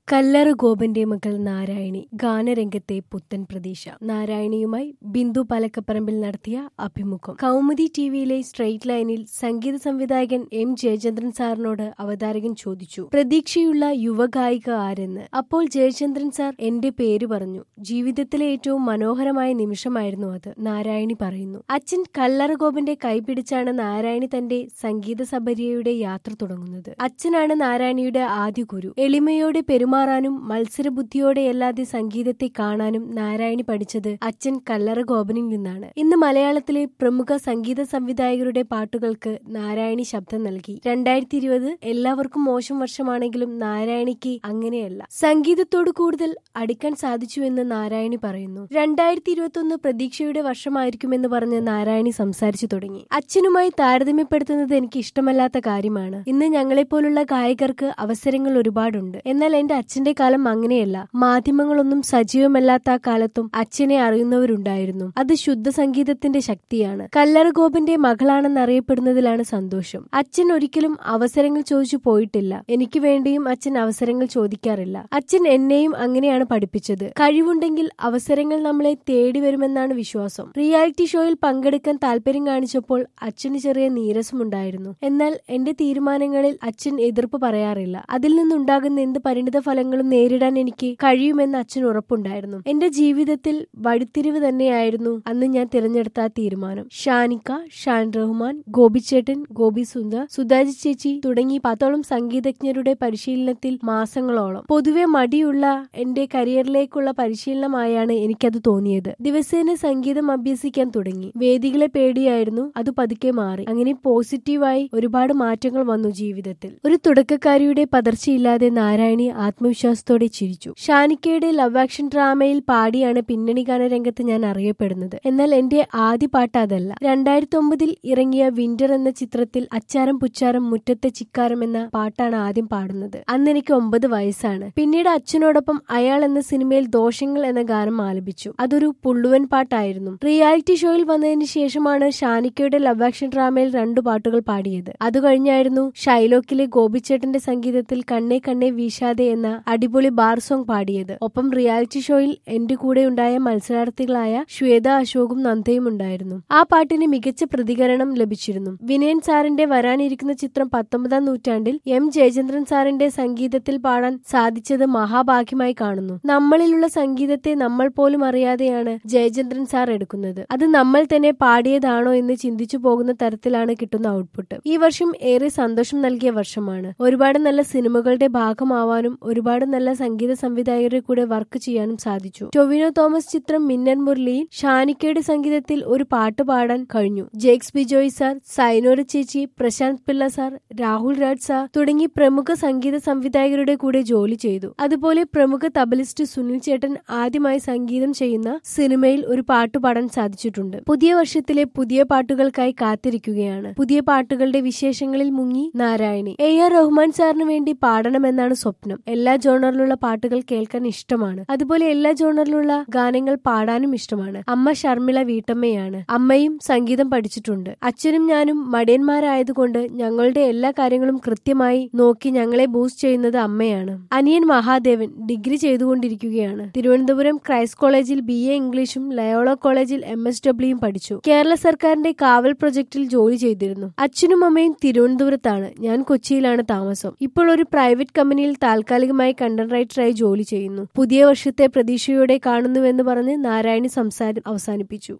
കല്ലറ ഗോപന്റെ മകൾ നാരായണി ഗാനരംഗത്തെ പുത്തൻ പ്രതീക്ഷ നാരായണിയുമായി ബിന്ദു പലക്കപ്പറമ്പിൽ നടത്തിയ അഭിമുഖം കൗമുദി ടിവിയിലെ സ്ട്രെയിറ്റ് ലൈനിൽ സംഗീത സംവിധായകൻ എം ജയചന്ദ്രൻ സാറിനോട് അവതാരകൻ ചോദിച്ചു പ്രതീക്ഷയുള്ള യുവഗായിക ആരെന്ന് അപ്പോൾ ജയചന്ദ്രൻ സാർ എന്റെ പേര് പറഞ്ഞു ജീവിതത്തിലെ ഏറ്റവും മനോഹരമായ നിമിഷമായിരുന്നു അത് നാരായണി പറയുന്നു അച്ഛൻ കല്ലറ ഗോപന്റെ കൈപിടിച്ചാണ് നാരായണി തന്റെ സംഗീത സബരിയയുടെ യാത്ര തുടങ്ങുന്നത് അച്ഛനാണ് നാരായണിയുടെ ആദ്യ ഗുരു എളിമയോടെ പെരുമാറാനും മത്സരബുദ്ധിയോടെയല്ലാതെ സംഗീതത്തെ കാണാനും നാരായണി പഠിച്ചത് അച്ഛൻ കല്ലറ ഗോപനിൽ നിന്നാണ് ഇന്ന് മലയാളത്തിലെ പ്രമുഖ സംഗീത സംവിധായകരുടെ പാട്ടുകൾക്ക് നാരായണി ശബ്ദം നൽകി രണ്ടായിരത്തി ഇരുപത് എല്ലാവർക്കും മോശം വർഷമാണെങ്കിലും നാരായണിക്ക് അങ്ങനെയല്ല സംഗീതത്തോട് കൂടുതൽ അടുക്കാൻ സാധിച്ചുവെന്ന് നാരായണി പറയുന്നു രണ്ടായിരത്തി ഇരുപത്തി ഒന്ന് പ്രതീക്ഷയുടെ വർഷമായിരിക്കുമെന്ന് പറഞ്ഞ് നാരായണി സംസാരിച്ചു തുടങ്ങി അച്ഛനുമായി താരതമ്യപ്പെടുത്തുന്നത് എനിക്ക് ഇഷ്ടമല്ലാത്ത കാര്യമാണ് ഇന്ന് ഞങ്ങളെപ്പോലുള്ള ഗായകർക്ക് അവസരങ്ങൾ ഒരുപാടുണ്ട് എന്നാൽ എന്റെ അച്ഛന്റെ കാലം അങ്ങനെയല്ല മാധ്യമങ്ങളൊന്നും സജീവമല്ലാത്ത ആ കാലത്തും അച്ഛനെ അറിയുന്നവരുണ്ടായിരുന്നു അത് ശുദ്ധ സംഗീതത്തിന്റെ ശക്തിയാണ് കല്ലറ ഗോപന്റെ മകളാണെന്ന് അറിയപ്പെടുന്നതിലാണ് സന്തോഷം അച്ഛൻ ഒരിക്കലും അവസരങ്ങൾ ചോദിച്ചു പോയിട്ടില്ല എനിക്ക് വേണ്ടിയും അച്ഛൻ അവസരങ്ങൾ ചോദിക്കാറില്ല അച്ഛൻ എന്നെയും അങ്ങനെയാണ് പഠിപ്പിച്ചത് കഴിവുണ്ടെങ്കിൽ അവസരങ്ങൾ നമ്മളെ തേടി വരുമെന്നാണ് വിശ്വാസം റിയാലിറ്റി ഷോയിൽ പങ്കെടുക്കാൻ താല്പര്യം കാണിച്ചപ്പോൾ അച്ഛന് ചെറിയ നീരസമുണ്ടായിരുന്നു എന്നാൽ എന്റെ തീരുമാനങ്ങളിൽ അച്ഛൻ എതിർപ്പ് പറയാറില്ല അതിൽ നിന്നുണ്ടാകുന്ന എന്ത് പരിണിത ഫലങ്ങളും നേരിടാൻ എനിക്ക് കഴിയുമെന്ന് അച്ഛൻ ഉറപ്പുണ്ടായിരുന്നു എന്റെ ജീവിതത്തിൽ വഴിത്തിരിവ് തന്നെയായിരുന്നു അന്ന് ഞാൻ തിരഞ്ഞെടുത്ത ആ തീരുമാനം ഷാനിക്ക ഷാൻ റഹ്മാൻ ഗോപിച്ചേട്ടൻ ഗോപി സുന്ദർ സുധാജി ചേച്ചി തുടങ്ങി പത്തോളം സംഗീതജ്ഞരുടെ പരിശീലനത്തിൽ മാസങ്ങളോളം പൊതുവെ മടിയുള്ള എന്റെ കരിയറിലേക്കുള്ള പരിശീലനമായാണ് എനിക്കത് തോന്നിയത് ദിവസേന സംഗീതം അഭ്യസിക്കാൻ തുടങ്ങി വേദികളെ പേടിയായിരുന്നു അത് പതുക്കെ മാറി അങ്ങനെ പോസിറ്റീവായി ഒരുപാട് മാറ്റങ്ങൾ വന്നു ജീവിതത്തിൽ ഒരു തുടക്കക്കാരിയുടെ പതർച്ചയില്ലാതെ നാരായണി ആത്മവിശ്വാസത്തോടെ ചിരിച്ചു ഷാനിക്കയുടെ ലവ് ആക്ഷൻ ഡ്രാമയിൽ പാടിയാണ് പിന്നണി ഗാന രംഗത്ത് ഞാൻ അറിയപ്പെടുന്നത് എന്നാൽ എന്റെ ആദ്യ പാട്ട് അതല്ല രണ്ടായിരത്തി ഒമ്പതിൽ ഇറങ്ങിയ വിന്റർ എന്ന ചിത്രത്തിൽ അച്ചാരം പുച്ചാരം മുറ്റത്തെ ചിക്കാരം എന്ന പാട്ടാണ് ആദ്യം പാടുന്നത് അന്ന് എനിക്ക് ഒമ്പത് വയസ്സാണ് പിന്നീട് അച്ഛനോടൊപ്പം അയാൾ എന്ന സിനിമയിൽ ദോഷങ്ങൾ എന്ന ഗാനം ആലപിച്ചു അതൊരു പുള്ളുവൻ പാട്ടായിരുന്നു റിയാലിറ്റി ഷോയിൽ വന്നതിന് ശേഷമാണ് ഷാനിക്കയുടെ ലവ് ആക്ഷൻ ഡ്രാമയിൽ രണ്ടു പാട്ടുകൾ പാടിയത് അത് കഴിഞ്ഞായിരുന്നു ഷൈലോക്കിലെ ഗോപിച്ചേട്ടന്റെ സംഗീതത്തിൽ കണ്ണേ കണ്ണേ വീശാതെ എന്ന അടിപൊളി ബാർ സോങ് പാടിയത് ഒപ്പം റിയാലിറ്റി ഷോയിൽ എന്റെ കൂടെ ഉണ്ടായ മത്സരാർത്ഥികളായ ശ്വേത അശോകും നന്ദയും ഉണ്ടായിരുന്നു ആ പാട്ടിന് മികച്ച പ്രതികരണം ലഭിച്ചിരുന്നു വിനയൻ സാറിന്റെ വരാനിരിക്കുന്ന ചിത്രം പത്തൊമ്പതാം നൂറ്റാണ്ടിൽ എം ജയചന്ദ്രൻ സാറിന്റെ സംഗീതത്തിൽ പാടാൻ സാധിച്ചത് മഹാഭാഗ്യമായി കാണുന്നു നമ്മളിലുള്ള സംഗീതത്തെ നമ്മൾ പോലും അറിയാതെയാണ് ജയചന്ദ്രൻ സാർ എടുക്കുന്നത് അത് നമ്മൾ തന്നെ പാടിയതാണോ എന്ന് ചിന്തിച്ചു പോകുന്ന തരത്തിലാണ് കിട്ടുന്ന ഔട്ട്പുട്ട് ഈ വർഷം ഏറെ സന്തോഷം നൽകിയ വർഷമാണ് ഒരുപാട് നല്ല സിനിമകളുടെ ഭാഗമാവാനും ഒരുപാട് നല്ല സംഗീത സംവിധായകരുടെ കൂടെ വർക്ക് ചെയ്യാനും സാധിച്ചു ടൊവിനോ തോമസ് ചിത്രം മിന്നൻ മുരളിയിൽ ഷാനിക്കയുടെ സംഗീതത്തിൽ ഒരു പാട്ട് പാടാൻ കഴിഞ്ഞു ജേക്സ് ബിജോയ് സാർ സൈനോര ചേച്ചി പ്രശാന്ത് പിള്ള സാർ രാഹുൽ രാജ് സാർ തുടങ്ങി പ്രമുഖ സംഗീത സംവിധായകരുടെ കൂടെ ജോലി ചെയ്തു അതുപോലെ പ്രമുഖ തബലിസ്റ്റ് സുനിൽ ചേട്ടൻ ആദ്യമായി സംഗീതം ചെയ്യുന്ന സിനിമയിൽ ഒരു പാട്ട് പാടാൻ സാധിച്ചിട്ടുണ്ട് പുതിയ വർഷത്തിലെ പുതിയ പാട്ടുകൾക്കായി കാത്തിരിക്കുകയാണ് പുതിയ പാട്ടുകളുടെ വിശേഷങ്ങളിൽ മുങ്ങി നാരായണി എ ആർ റഹ്മാൻ സാറിന് വേണ്ടി പാടണമെന്നാണ് സ്വപ്നം എല്ലാ ജോണറിലുള്ള പാട്ടുകൾ കേൾക്കാൻ ഇഷ്ടമാണ് അതുപോലെ എല്ലാ ജോണറിലുള്ള ഗാനങ്ങൾ പാടാനും ഇഷ്ടമാണ് അമ്മ ഷർമിള വീട്ടമ്മയാണ് അമ്മയും സംഗീതം പഠിച്ചിട്ടുണ്ട് അച്ഛനും ഞാനും മടിയന്മാരായതുകൊണ്ട് ഞങ്ങളുടെ എല്ലാ കാര്യങ്ങളും കൃത്യമായി നോക്കി ഞങ്ങളെ ബൂസ്റ്റ് ചെയ്യുന്നത് അമ്മയാണ് അനിയൻ മഹാദേവൻ ഡിഗ്രി ചെയ്തുകൊണ്ടിരിക്കുകയാണ് തിരുവനന്തപുരം ക്രൈസ്റ്റ് കോളേജിൽ ബി എ ഇംഗ്ലീഷും ലയോള കോളേജിൽ എം എസ് ഡബ്ല്യൂയും പഠിച്ചു കേരള സർക്കാരിന്റെ കാവൽ പ്രൊജക്ടിൽ ജോലി ചെയ്തിരുന്നു അച്ഛനും അമ്മയും തിരുവനന്തപുരത്താണ് ഞാൻ കൊച്ചിയിലാണ് താമസം ഇപ്പോൾ ഒരു പ്രൈവറ്റ് കമ്പനിയിൽ താൽക്കാലികമായി കണ്ടന്റ് റൈറ്ററായി ജോലി ചെയ്യുന്നു പുതിയ വർഷത്തെ പ്രതീക്ഷയോടെ കാണുന്നുവെന്ന് പറഞ്ഞ് നാരായണി സംസാരം അവസാനിപ്പിച്ചു